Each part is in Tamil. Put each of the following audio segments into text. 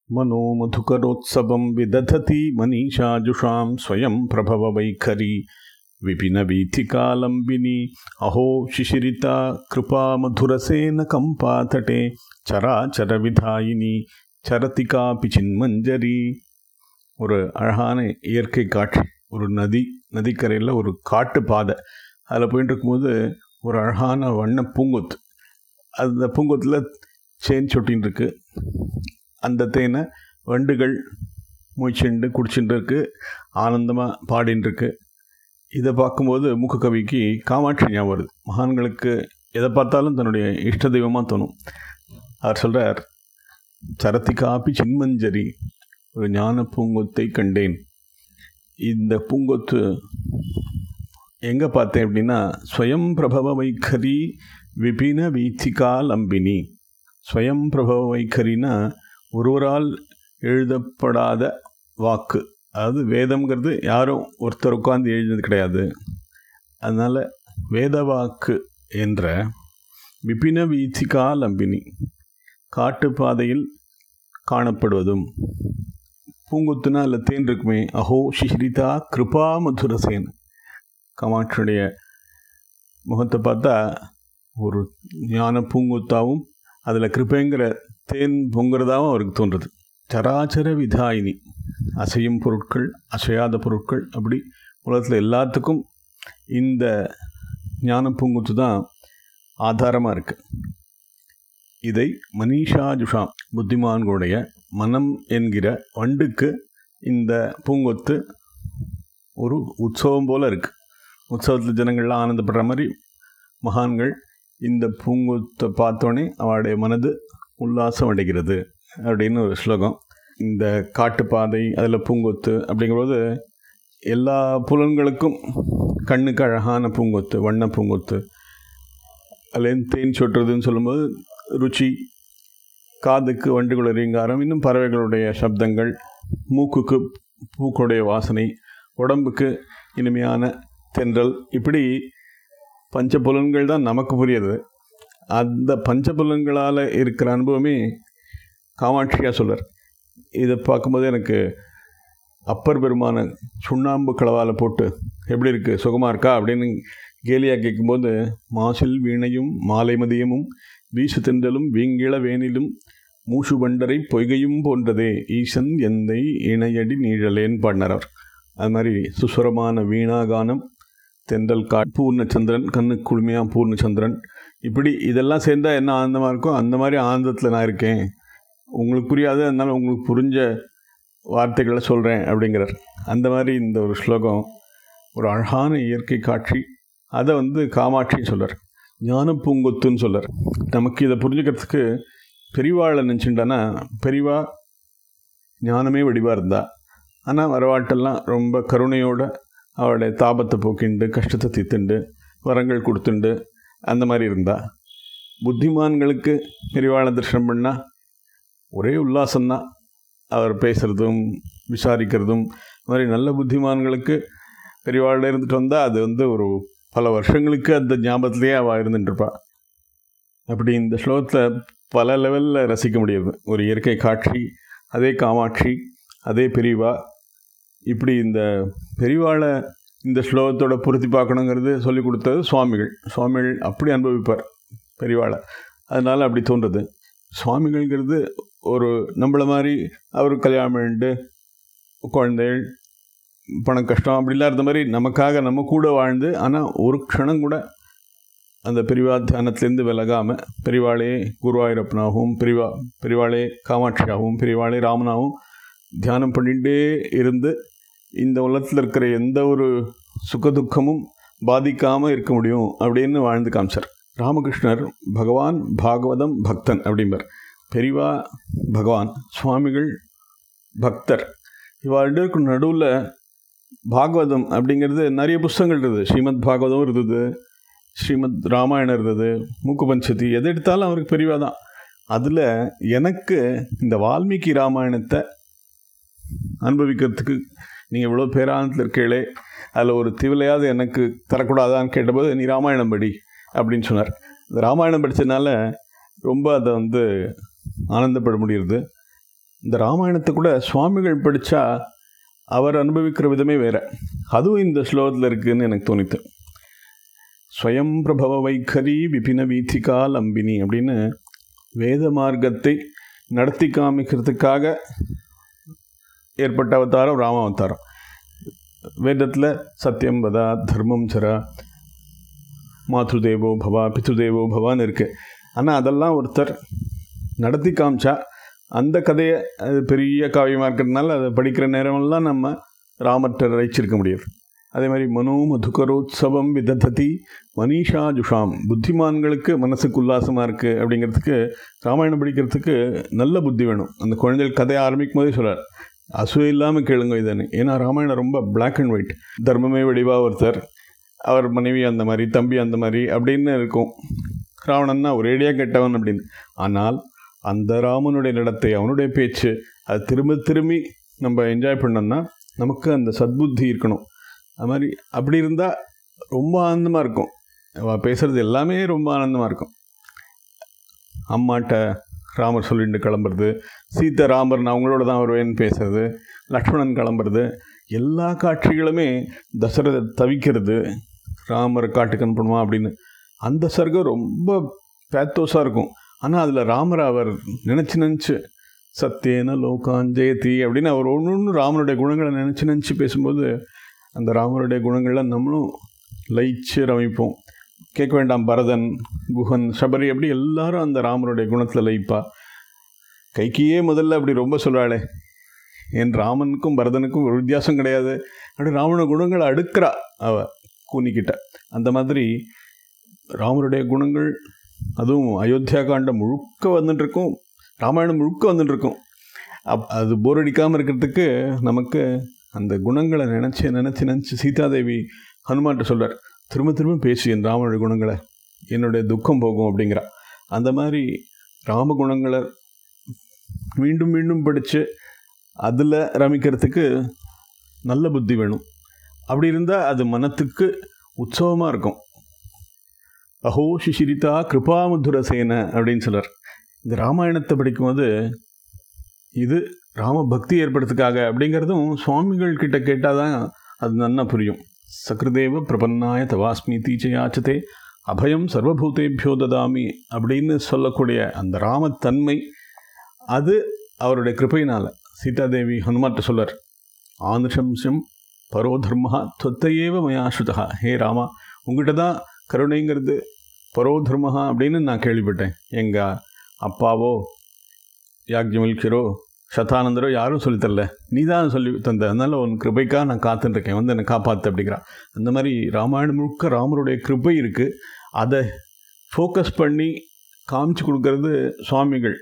मनो मधुकरोत्सवं विदधति मनीषाजुषां स्वयं प्रभववैखरी विपिनवीथिकालम्बिनी अहो शिशिरिता कृपा मधुरसेन कम्पातटे चराचरविधायिनी சரதி காப்பி சின்மஞ்சரி ஒரு அழகான இயற்கை காட்சி ஒரு நதி நதிக்கரையில் ஒரு காட்டு பாதை அதில் போயிட்டு இருக்கும்போது ஒரு அழகான வண்ண பூங்கொத்து அந்த பூங்கொத்தில் சேன் சொட்டின்னு இருக்கு அந்த தேனை வண்டுகள் மூச்சுண்டு குடிச்சுட்டு இருக்கு ஆனந்தமாக பாடின்னு இருக்கு இதை பார்க்கும்போது மூக்கு கவிக்கு காமாட்சி ஞாபகம் வருது மகான்களுக்கு எதை பார்த்தாலும் தன்னுடைய இஷ்ட தெய்வமாக தோணும் அவர் சொல்கிறார் சரத்தி காப்பி சின்மஞ்சரி ஒரு ஞான பூங்கொத்தை கண்டேன் இந்த பூங்கொத்து எங்கே பார்த்தேன் அப்படின்னா ஸ்வயம் பிரபவ வைக்கரி விபின வீத்திகா லம்பினி ஸ்வயம் பிரபவ வைக்கரினா ஒருவரால் எழுதப்படாத வாக்கு அதாவது வேதம்ங்கிறது யாரும் ஒருத்தர் உட்காந்து எழுதினது கிடையாது அதனால் வேத வாக்கு என்ற விபின வீத்திகா லம்பினி காட்டுப்பாதையில் காணப்படுவதும் பூங்குத்துனா அதில் தேன் இருக்குமே அஹோ சிஹிரிதா கிருபா மதுரசேன் காமாட்சியுடைய முகத்தை பார்த்தா ஒரு ஞான பூங்குத்தாவும் அதில் கிருப்பைங்கிற தேன் பொங்குறதாகவும் அவருக்கு தோன்றுறது சராச்சர விதாயினி அசையும் பொருட்கள் அசையாத பொருட்கள் அப்படி உலகத்தில் எல்லாத்துக்கும் இந்த ஞான பூங்குத்து தான் ஆதாரமாக இருக்குது இதை மனிஷா ஜுஷா புத்திமான்களுடைய மனம் என்கிற வண்டுக்கு இந்த பூங்கொத்து ஒரு உற்சவம் போல் இருக்குது உற்சவத்தில் ஜனங்கள்லாம் ஆனந்தப்படுற மாதிரி மகான்கள் இந்த பூங்கொத்தை பார்த்தோன்னே அவளுடைய மனது உல்லாசம் அடைகிறது அப்படின்னு ஒரு ஸ்லோகம் இந்த காட்டுப்பாதை அதில் பூங்கொத்து அப்படிங்கும்போது எல்லா புலன்களுக்கும் கண்ணுக்கு அழகான பூங்கொத்து வண்ண பூங்கொத்து அதுலேருந்து தேன் சொட்டுறதுன்னு சொல்லும்போது ருச்சி காதுக்கு வண்டுகள ரீங்காரம் இன்னும் பறவைகளுடைய சப்தங்கள் மூக்குக்கு பூக்களுடைய வாசனை உடம்புக்கு இனிமையான தென்றல் இப்படி பஞ்சபுலன்கள் தான் நமக்கு புரியுது அந்த பஞ்சபுலன்களால் இருக்கிற அனுபவமே காமாட்சியாக சொல்கிறார் இதை பார்க்கும்போது எனக்கு அப்பர் பெருமான சுண்ணாம்பு களவால் போட்டு எப்படி இருக்குது சுகமாக இருக்கா அப்படின்னு கேலியாக கேட்கும்போது மாசில் வீணையும் மாலை மதியமும் வீசு தென்றலும் வீங்கிள வேனிலும் மூசு வண்டரை பொய்கையும் போன்றதே ஈசன் எந்தை இணையடி நீழலேன்னு பாடினார் அவர் அது மாதிரி சுஸ்வரமான வீணாகானம் தென்றல் கா பூர்ணச்சந்திரன் கண்ணு குளுமையாக பூர்ணச்சந்திரன் இப்படி இதெல்லாம் சேர்ந்தால் என்ன ஆனந்தமாக இருக்கும் அந்த மாதிரி ஆனந்தத்தில் நான் இருக்கேன் உங்களுக்கு புரியாது அதனால் உங்களுக்கு புரிஞ்ச வார்த்தைகளை சொல்கிறேன் அப்படிங்கிறார் அந்த மாதிரி இந்த ஒரு ஸ்லோகம் ஒரு அழகான இயற்கை காட்சி அதை வந்து காமாட்சி சொல்கிறார் ஞான பூங்கொத்துன்னு சொல்கிறார் நமக்கு இதை புரிஞ்சுக்கிறதுக்கு பெரிவாளை நினச்சிண்டானா பெரிவா ஞானமே வடிவாக இருந்தா ஆனால் வரவாட்டெல்லாம் ரொம்ப கருணையோட அவளுடைய தாபத்தை போக்கிண்டு கஷ்டத்தை தீத்துண்டு வரங்கள் கொடுத்துண்டு அந்த மாதிரி இருந்தா புத்திமான்களுக்கு பெரிவாளை தரிசனம் பண்ணால் ஒரே உல்லாசம்தான் அவர் பேசுகிறதும் விசாரிக்கிறதும் இந்த மாதிரி நல்ல புத்திமான்களுக்கு பெரியவாளில் இருந்துட்டு வந்தால் அது வந்து ஒரு பல வருஷங்களுக்கு அந்த ஞாபகத்திலேயே அவள் இருந்துட்டுருப்பா அப்படி இந்த ஸ்லோகத்தில் பல லெவலில் ரசிக்க முடியாது ஒரு இயற்கை காட்சி அதே காமாட்சி அதே பெரியவா இப்படி இந்த பெரியவாளை இந்த ஸ்லோகத்தோட பொருத்தி பார்க்கணுங்கிறது சொல்லி கொடுத்தது சுவாமிகள் சுவாமிகள் அப்படி அனுபவிப்பார் பெரியவாளை அதனால் அப்படி தோன்றுறது சுவாமிகள்ங்கிறது ஒரு நம்மளை மாதிரி அவர் கல்யாணம் பண்ணிட்டு குழந்தைகள் பணம் கஷ்டம் அப்படிலாம் இருந்த மாதிரி நமக்காக நம்ம கூட வாழ்ந்து ஆனால் ஒரு க்ஷணம் கூட அந்த பெரிவா தியானத்துலேருந்து விலகாமல் பெரிவாளே குருவாயூரப்பனாகவும் பெரிவா பெரிவாளே காமாட்சியாகவும் பெரிவாளே ராமனாகவும் தியானம் பண்ணிகிட்டே இருந்து இந்த உலகத்தில் இருக்கிற எந்த ஒரு சுகதுக்கமும் பாதிக்காமல் இருக்க முடியும் அப்படின்னு வாழ்ந்து காமிச்சார் ராமகிருஷ்ணர் பகவான் பாகவதம் பக்தன் அப்படிம்பார் பெரிவா பகவான் சுவாமிகள் பக்தர் இவா ரெண்டு பேருக்கும் நடுவில் பாகவதம் அப்படிங்கிறது நிறைய புஸ்தகங்கள் இருந்தது ஸ்ரீமத் பாகவதம் இருந்தது ஸ்ரீமத் ராமாயணம் இருந்தது மூக்கு பஞ்சதி எதை எடுத்தாலும் அவருக்கு பெரியவா தான் அதில் எனக்கு இந்த வால்மீகி ராமாயணத்தை அனுபவிக்கிறதுக்கு நீங்கள் இவ்வளோ பேரானத்தில் இருக்கீங்களே அதில் ஒரு திவிலையாவது எனக்கு தரக்கூடாதான்னு கேட்டபோது நீ ராமாயணம் படி அப்படின்னு சொன்னார் இந்த ராமாயணம் படித்ததுனால ரொம்ப அதை வந்து ஆனந்தப்பட முடியுது இந்த ராமாயணத்தை கூட சுவாமிகள் படித்தா அவர் அனுபவிக்கிற விதமே வேற அதுவும் இந்த ஸ்லோகத்தில் இருக்குதுன்னு எனக்கு தோணித்து ஸ்வயம் பிரபவ வைக்கரி விபின வீதிகா லம்பினி அப்படின்னு வேத மார்க்கத்தை நடத்தி காமிக்கிறதுக்காக ஏற்பட்ட அவதாரம் ராம அவதாரம் வேதத்தில் சத்தியம் வதா தர்மம் சரா மாத்ருதேவோ பவா பித்ருதேவோ பவான்னு இருக்குது ஆனால் அதெல்லாம் ஒருத்தர் நடத்தி காமிச்சா அந்த கதையை அது பெரிய காவியமாக இருக்கிறதுனால அதை படிக்கிற நேரமெல்லாம் நம்ம ராமர்கிட்ட ரசிச்சிருக்க முடியாது அதே மாதிரி மனோ மதுகரோத்சவம் விதததி மனிஷா ஜுஷாம் புத்திமான்களுக்கு மனசுக்கு உல்லாசமாக இருக்குது அப்படிங்கிறதுக்கு ராமாயணம் படிக்கிறதுக்கு நல்ல புத்தி வேணும் அந்த குழந்தைகள் கதையை ஆரம்பிக்கும் போதே சொல்கிறார் அசூய இல்லாமல் கேளுங்க இதுன்னு ஏன்னா ராமாயணம் ரொம்ப பிளாக் அண்ட் ஒயிட் தர்மமே வடிவாக ஒருத்தர் அவர் மனைவி அந்த மாதிரி தம்பி அந்த மாதிரி அப்படின்னு இருக்கும் ராவணன்னா ஒரேடியாக கெட்டவன் அப்படின்னு ஆனால் அந்த ராமனுடைய நடத்தை அவனுடைய பேச்சு அது திரும்ப திரும்பி நம்ம என்ஜாய் பண்ணோம்னா நமக்கு அந்த சத்புத்தி இருக்கணும் அது மாதிரி அப்படி இருந்தால் ரொம்ப ஆனந்தமாக இருக்கும் அவள் பேசுகிறது எல்லாமே ரொம்ப ஆனந்தமாக இருக்கும் அம்மாட்ட ராமர் சொல்லிட்டு கிளம்புறது சீத்தை ராமர் நான் அவங்களோட தான் வருவேன்னு பேசுறது லக்ஷ்மணன் கிளம்புறது எல்லா காட்சிகளுமே தசரதை தவிக்கிறது ராமரை காட்டுக்கு அனுப்பணுமா அப்படின்னு அந்த சர்க்கம் ரொம்ப பேத்தோஸாக இருக்கும் ஆனால் அதில் ராமரை அவர் நினச்சி நினச்சி சத்தியேன லோகாஞ்சயதி அப்படின்னு அவர் ஒன்று ஒன்று ராமனுடைய குணங்களை நினச்சி நினச்சி பேசும்போது அந்த ராமருடைய குணங்களை நம்மளும் லயிச்சு ரமிப்போம் கேட்க வேண்டாம் பரதன் குஹன் சபரி அப்படி எல்லாரும் அந்த ராமருடைய குணத்தில் லயிப்பா கைக்கியே முதல்ல அப்படி ரொம்ப சொல்கிறாளே என் ராமனுக்கும் பரதனுக்கும் ஒரு வித்தியாசம் கிடையாது அப்படி ராமன குணங்களை அடுக்கிறா அவ கூனிக்கிட்ட அந்த மாதிரி ராமருடைய குணங்கள் அதுவும் அயோத்தியா காண்டம் முழுக்க வந்துட்டுருக்கும் ராமாயணம் முழுக்க வந்துட்டுருக்கும் அப் அது போர் அடிக்காமல் இருக்கிறதுக்கு நமக்கு அந்த குணங்களை நினச்சி நினச்சி நினச்சி சீதாதேவி ஹனுமான்ட்ட சொல்கிறார் திரும்ப திரும்ப பேசு என் ராமனுடைய குணங்களை என்னுடைய துக்கம் போகும் அப்படிங்கிறா அந்த மாதிரி ராம குணங்களை மீண்டும் மீண்டும் படித்து அதில் ரமிக்கிறதுக்கு நல்ல புத்தி வேணும் அப்படி இருந்தால் அது மனத்துக்கு உற்சவமாக இருக்கும் அஹோ சிசிரிதா கிருபாமுதுரசேன அப்படின்னு சொல்கிறார் இந்த ராமாயணத்தை படிக்கும்போது இது ராம பக்தி ஏற்படுறதுக்காக அப்படிங்கிறதும் சுவாமிகள் கிட்ட கேட்டால் தான் அது நல்லா புரியும் சக்ருதேவ பிரபன்னாய தவாஸ்மி தீச்சயாச்சதே அபயம் சர்வபூதேபியோ ததாமி அப்படின்னு சொல்லக்கூடிய அந்த ராமத்தன்மை அது அவருடைய கிருப்பையினால் சீதாதேவி ஹனுமார்ட்ட சொல்லார் ஆனுஷம்சம் பரோதர்மா தொத்தையேவ மயாஸ்ருதா ஹே ராமா உங்ககிட்ட தான் கருணைங்கிறது பரோதர்மஹா அப்படின்னு நான் கேள்விப்பட்டேன் எங்கள் அப்பாவோ யாக்ஞவல்கியரோ சதானந்தரோ யாரும் சொல்லித்தரல நீ தான் சொல்லி தந்த அதனால் உன் கிருபைக்காக நான் காத்துட்டுருக்கேன் வந்து என்னை காப்பாற்று அப்படிங்கிறான் அந்த மாதிரி ராமாயணம் முழுக்க ராமருடைய கிருபை இருக்குது அதை ஃபோக்கஸ் பண்ணி காமிச்சு கொடுக்கறது சுவாமிகள்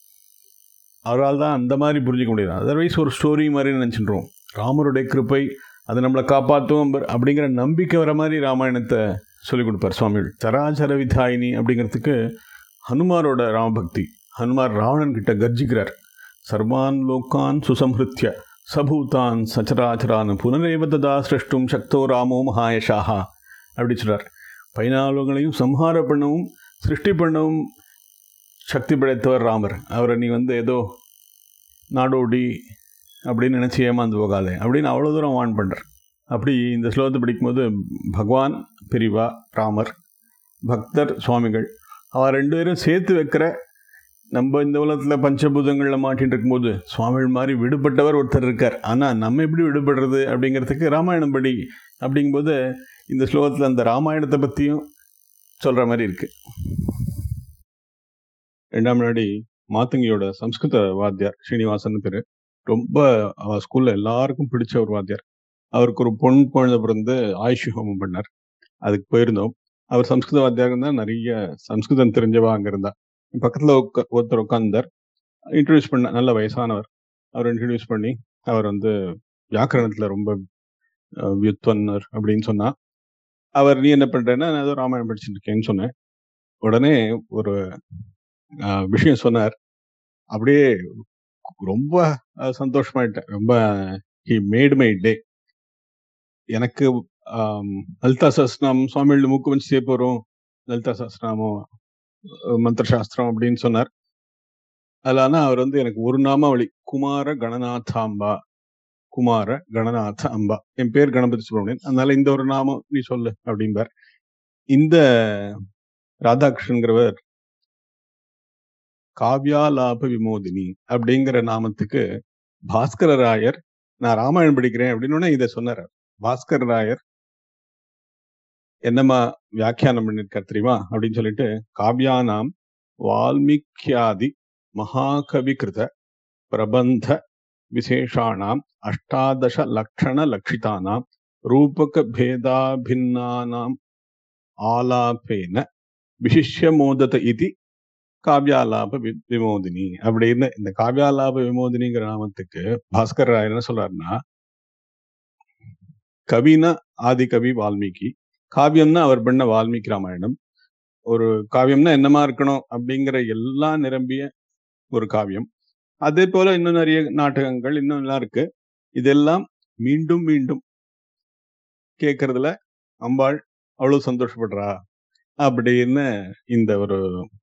அவரால் தான் அந்த மாதிரி புரிஞ்சிக்க முடியாது அதர்வைஸ் ஒரு ஸ்டோரி மாதிரி நினச்சிட்டுருவோம் ராமருடைய கிருப்பை அதை நம்மளை காப்பாற்றும் அப்படிங்கிற நம்பிக்கை வர மாதிரி ராமாயணத்தை சொல்லிக் கொடுப்பார் சுவாமிகள் சராச்சர விதாயினி அப்படிங்கிறதுக்கு ஹனுமாரோட ராமபக்தி ஹனுமார் ராவணன் கிட்ட கர்ஜிக்கிறார் சர்வான் லோக்கான் சுசம்ஹிருத்திய சபூதான் சச்சராச்சரான் புனரேவ ததா சிருஷ்டும் சக்தோ ராமோ மகாயஷாஹா அப்படி சொல்கிறார் பதினாலுகளையும் சம்ஹார பண்ணவும் சிருஷ்டி பண்ணவும் சக்தி படைத்தவர் ராமர் அவரை நீ வந்து ஏதோ நாடோடி அப்படின்னு நினச்சி ஏமாந்து போகாதே அப்படின்னு அவ்வளோ தூரம் வான் பண்ணுறார் அப்படி இந்த ஸ்லோகத்தை படிக்கும்போது பகவான் பிரிவா ராமர் பக்தர் சுவாமிகள் அவ ரெண்டு பேரும் சேர்த்து வைக்கிற நம்ம இந்த உலகத்தில் பஞ்சபூதங்களில் மாட்டின்னு இருக்கும்போது சுவாமிகள் மாதிரி விடுபட்டவர் ஒருத்தர் இருக்கார் ஆனால் நம்ம எப்படி விடுபடுறது அப்படிங்கிறதுக்கு ராமாயணம் படி அப்படிங்கும்போது இந்த ஸ்லோகத்தில் அந்த ராமாயணத்தை பற்றியும் சொல்கிற மாதிரி இருக்குது ரெண்டாம் முன்னாடி மாத்தங்கியோட சம்ஸ்கிருத வாத்தியார் ஸ்ரீனிவாசன் பேர் ரொம்ப அவ ஸ்கூல்ல எல்லாருக்கும் பிடிச்ச ஒரு வாத்தியார் அவருக்கு ஒரு பொன் குழந்தை பிறந்து ஆயுஷ் ஹோமம் பண்ணார் அதுக்கு போயிருந்தோம் அவர் சம்ஸ்கிருத வாத்தியார் இருந்தால் நிறைய சம்ஸ்கிருதம் தெரிஞ்சவா அங்கே இருந்தா பக்கத்தில் உட்கா ஒருத்தர் உட்காந்தார் இன்ட்ரடியூஸ் பண்ண நல்ல வயசானவர் அவர் இன்ட்ரடியூஸ் பண்ணி அவர் வந்து வியாக்கரணத்தில் ரொம்ப வியுத்வன்னர் அப்படின்னு சொன்னா அவர் நீ என்ன பண்றேன்னா நான் ஏதோ ராமாயணம் படிச்சுட்டு இருக்கேன்னு சொன்னேன் உடனே ஒரு விஷயம் சொன்னார் அப்படியே ரொம்ப சந்தோஷமாயிட்டேன் ரொம்ப ஹி மேட் மை டே எனக்கு லலிதா சஹஸ்ரநாமம் சுவாமிகள் மூக்கு வச்சு சேர்ப்பு வரும் லலிதா சஹஸ்ரநாமம் மந்திர சாஸ்திரம் அப்படின்னு சொன்னார் அதுல ஆனா அவர் வந்து எனக்கு ஒரு நாமாவளி குமார கணநாதாம்பா குமார கணநாத அம்பா என் பேர் கணபதி சுப்பிரமணியன் அதனால இந்த ஒரு நாமம் நீ சொல்லு அப்படிம்பார் இந்த ராதாகிருஷ்ணங்கிறவர் காவ்யாலாப விமோதினி அப்படிங்கிற நாமத்துக்கு பாஸ்கர ராயர் நான் ராமாயணம் படிக்கிறேன் அப்படின்னு இதை சொன்னார் பாஸ்கர ராயர் என்னமா வியாக்கியானம் பண்ணிருக்கார் தெரியுமா அப்படின்னு சொல்லிட்டு காவ்யானாம் வால்மீகியாதி மகாகவி கிருத பிரபந்த விசேஷானாம் அஷ்டாதச லக்ஷண லக்ஷிதானாம் ரூபக பேதாபின்னானாம் ஆலாபேன விசிஷ்ய மோதத இது காவ்யாலாப வி- விமோதினி அப்படின்னு இந்த காவ்யாலாப விமோதினிங்கிற நாமத்துக்கு பாஸ்கர் ராயர் என்ன சொல்றாருன்னா கவினா ஆதி கவி வால்மீகி காவியம்னா அவர் பண்ண வால்மீகி ராமாயணம் ஒரு காவியம்னா என்னமா இருக்கணும் அப்படிங்கிற எல்லாம் நிரம்பிய ஒரு காவியம் அதே போல இன்னும் நிறைய நாடகங்கள் இன்னும் எல்லாம் இருக்கு இதெல்லாம் மீண்டும் மீண்டும் கேட்கறதுல அம்பாள் அவ்வளவு சந்தோஷப்படுறா அப்படின்னு இந்த ஒரு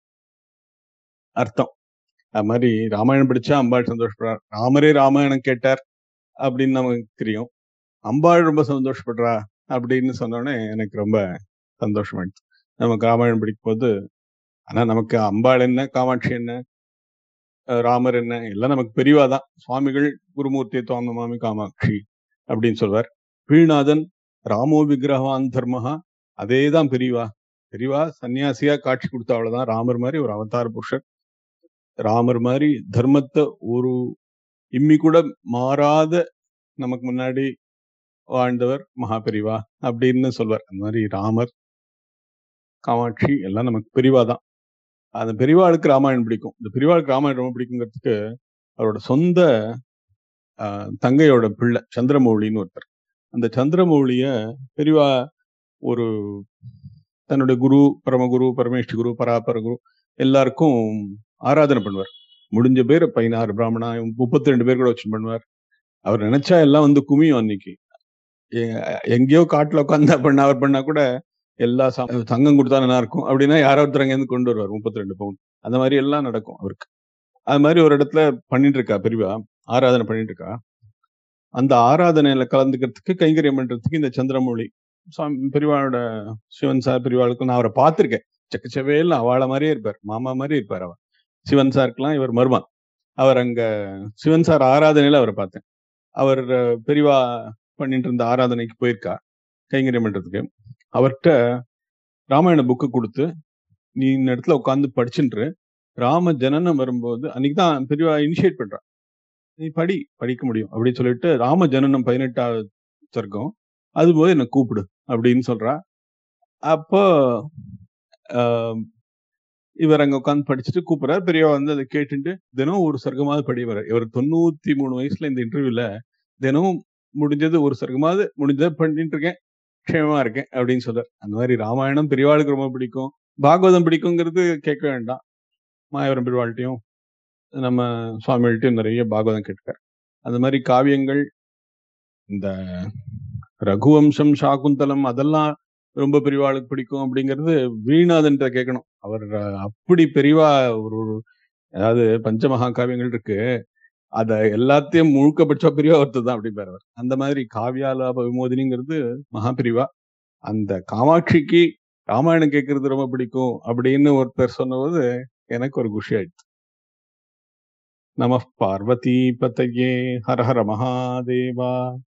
அர்த்தம் அது மாதிரி ராமாயணம் படிச்சா அம்பாள் சந்தோஷப்படுறா ராமரே ராமாயணம் கேட்டார் அப்படின்னு நமக்கு தெரியும் அம்பாள் ரொம்ப சந்தோஷப்படுறா அப்படின்னு சொன்னோடனே எனக்கு ரொம்ப சந்தோஷமாயிடுச்சு நமக்கு ராமாயணம் படிக்கும் போது ஆனா நமக்கு அம்பாள் என்ன காமாட்சி என்ன அஹ் ராமர் என்ன எல்லாம் நமக்கு பெரியவா தான் சுவாமிகள் குருமூர்த்தி துவாமமாமி காமாட்சி அப்படின்னு சொல்வார் வீணாதன் ராமோ விக்கிரகவான் தர்மஹா அதே தான் பெரியவா பெரியவா சன்னியாசியா காட்சி கொடுத்த அவ்வளவுதான் ராமர் மாதிரி ஒரு அவதார புருஷர் ராமர் மாதிரி தர்மத்தை ஒரு இம்மி கூட மாறாத நமக்கு முன்னாடி வாழ்ந்தவர் மகாபெரிவா அப்படின்னு சொல்வார் அந்த மாதிரி ராமர் காமாட்சி எல்லாம் நமக்கு பெரியவா தான் அந்த பெரியவாளுக்கு ராமாயணம் பிடிக்கும் இந்த பெரியவாளுக்கு ராமாயணம் ரொம்ப பிடிக்குங்கிறதுக்கு அவரோட சொந்த ஆஹ், தங்கையோட பிள்ளை சந்திரமௌலின்னு ஒருத்தர் அந்த சந்திரமௌலிய பெரியவா ஒரு தன்னுடைய குரு பரமகுரு பரமேஷ்டி குரு பராபர குரு எல்லாருக்கும் ஆராதனை பண்ணுவார் முடிஞ்ச பேர் பதினாறு பிராமணா முப்பத்தி ரெண்டு பேர் கூட வச்சு பண்ணுவார் அவர் நினைச்சா எல்லாம் வந்து குமியும் அன்னைக்கு எ- எங்கேயோ காட்டுல உட்காந்து பண்ண அவர் பண்ணா கூட எல்லா ச- தங்கம் கொடுத்தா நல்லா இருக்கும் அப்படின்னா யாரோ ஒருத்தர் அங்கேருந்து கொண்டு வருவார் முப்பத்தி ரெண்டு பவுன் அந்த மாதிரி எல்லாம் நடக்கும் அவருக்கு அது மாதிரி ஒரு இடத்துல பண்ணிட்டு இருக்கா பெரியவா ஆராதனை பண்ணிட்டு இருக்கா அந்த ஆராதனையில கலந்துக்கிறதுக்கு கைங்கரியம் பண்றதுக்கு இந்த சந்திரமௌழி சுவாமி பெரியவாளோட சிவன் சார் பெரியவாளுக்கு நான் அவரை பார்த்திருக்கேன் செக்கச்சவேல் அவளை மாதிரியே இருப்பார் மாமா மாதிரி இருப்பார் அவர் சிவன் சாருக்கெல்லாம் இவர் மருமான் அவர் அங்க சிவன் சார் ஆராதனையில அவரை பார்த்தேன் அவர் அஹ், பெரியவா பண்ணிட்டு இருந்த ஆராதனைக்கு போயிருக்கா கைங்கரியம் பண்றதுக்கு அவர்கிட்ட ராமாயண புக்கு கொடுத்து நீ இந்த இடத்துல உட்காந்து படிச்சுட்டு ராம ஜனனம் வரும்போது அன்னைக்கு தான் பெரியவா இனிஷியேட் பண்றா நீ படி படிக்க முடியும் அப்படின்னு சொல்லிட்டு ராம ஜனனம் பதினெட்டாவது சர்க்கம் அது போது என்னை கூப்பிடு அப்படின்னு சொல்றா அப்போ ஆஹ், இவர் அங்க உட்காந்து படிச்சுட்டு கூப்பிடுறாரு பெரியவா வந்து அதை கேட்டுட்டு தினம் ஒரு சர்க்கமாவது படி வர இவர் தொண்ணூத்தி மூணு வயசுல இந்த இன்டர்வியூல தினமும் முடிஞ்சது ஒரு சர்க்கமாவது முடிஞ்சதை பண்ணிட்டு இருக்கேன் க்ஷேமமா இருக்கேன் அப்படின்னு சொல்றார் அந்த மாதிரி ராமாயணம் பெரியவாளுக்கு ரொம்ப பிடிக்கும் பாகவதம் பிடிக்குங்கிறது கேட்க வேண்டாம் மாயவரம் பெரியவாள்கிட்டையும் நம்ம சுவாமிகள்ட்டையும் நிறைய பாகவதம் கேட்கிறார் அந்த மாதிரி காவியங்கள் இந்த ரகுவம்சம் சாகுந்தலம் அதெல்லாம் ரொம்ப பெரியவாளுக்கு பிடிக்கும் அப்படிங்கிறது வீணாதன் கேட்கணும் அவர் அஹ், அப்படி பெரியவா ஒரு ஒரு- அதாவது பஞ்சமகா காவியங்கள் இருக்கு அத எல்லாத்தையும் முழுக்க பட்சா பெரியவா ஒருத்தர் தான் அப்படிம்பாரு அவர் அந்த மாதிரி காவியாலாப விமோதினிங்கிறது மகா பெரியவா அந்த காமாட்சிக்கு ராமாயணம் கேட்கறது ரொம்ப பிடிக்கும் அப்படின்னு ஒருத்தர் சொன்னபோது எனக்கு ஒரு குஷி ஆயிடுச்சு நம பார்வதி பதையே ஹர ஹர மகாதேவா